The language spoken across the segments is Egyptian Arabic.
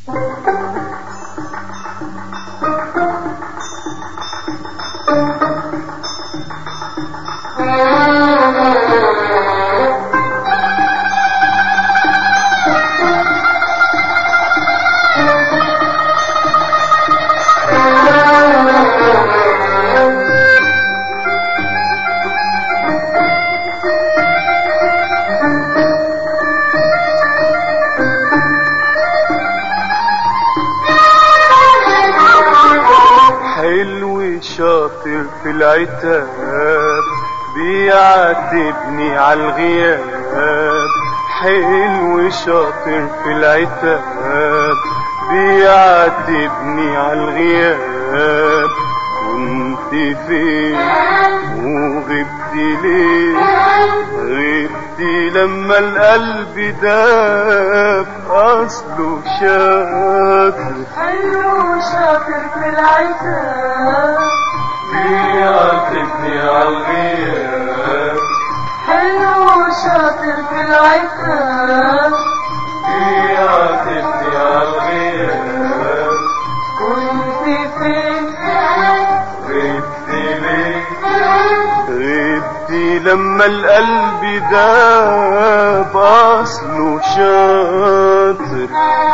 حلو شاطر في العتاب بيعاتبني على الغياب حلو شاطر في العتاب بيعاتبني على الغياب كنت فين وغبت ليه غبت لما القلب داب اصله شاطر حلو شاطر في العتاب بيعاتبني على الغياب حلو شاطر في العتاب بيعاتبني على الغياب كنت فين غبت ليه غبت لما القلب داب اصله شاطر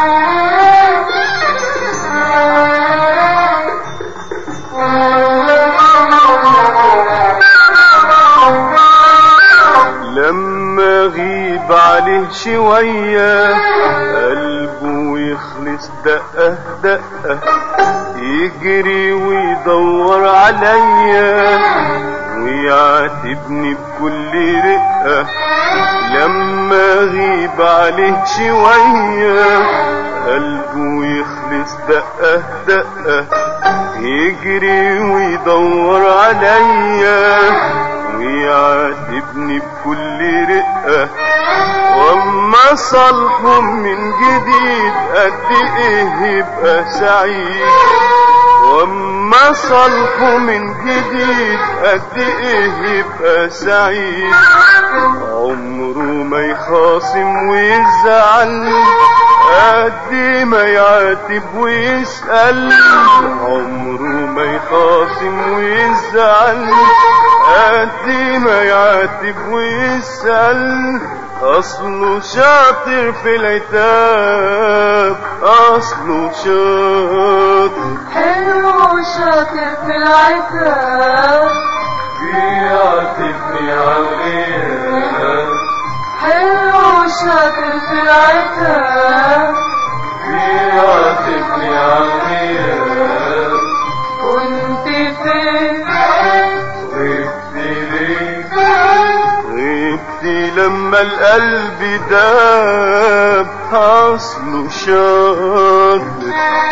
لما غيب عليه شوية قلبه يخلص دقة دقة يجري ويدور عليا ويعاتبني بكل رقة لما غيب عليه شوية قلبه يخلص دقة دقة يجري ويدور عليا ويعاتبني بكل رقة واما صالحهم من جديد قد ايه يبقى سعيد واما صالحه من جديد قد ايه يبقى سعيد عمره ما يخاصم ويزعل قد ما يعاتب ويسأل عمره ما يخاصم ويزعل قد ما يعاتب ويسأل أصله شاطر في العتاب أصله شاطر حلو شاطر في العتاب بيعاتبني على الغياب حلو شاطر في العتاب بيعاتبني على الغياب كنت فين غبت ليه غبت لما القلب داب أصله شاطر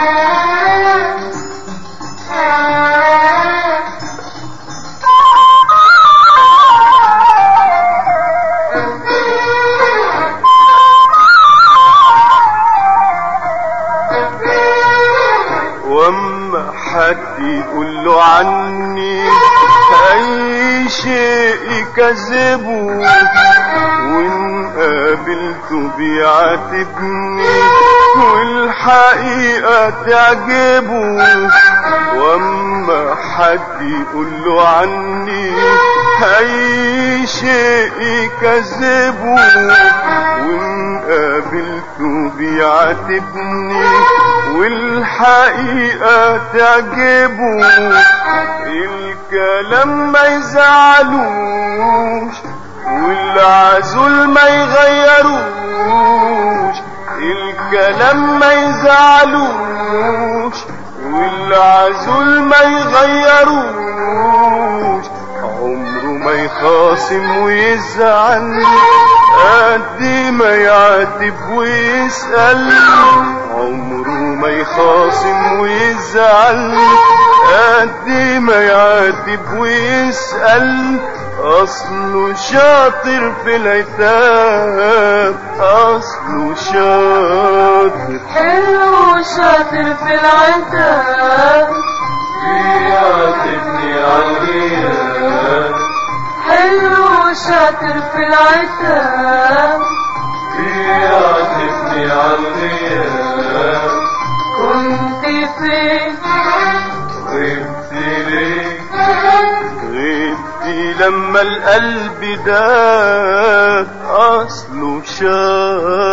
واما حد يقول له عني اي شيء يكذبه وان قابلته بيعاتبني والحقيقة تعجبه واما حد يقول له عني اي شيء يكذبه وان قابلته بيعاتبني والحقيقة تعجبه الكلام ما يزعلوش والعزول ما يغيروش الكلام ما يزعلوش والعزول ما يغيروش عمره ما يخاصم ويزعل قد ما يعاتب ويسأل عمره ما يخاصم ويزعل قد ما يعاتب ويسأل أصله شاطر في العتاب أصله شاطر حلو شاطر في العتاب بيعاتبني على الغياب حلو شاطر في العتاب بيعاتبني على الغياب غبت ليه غبت لما القلب ده اصله شاف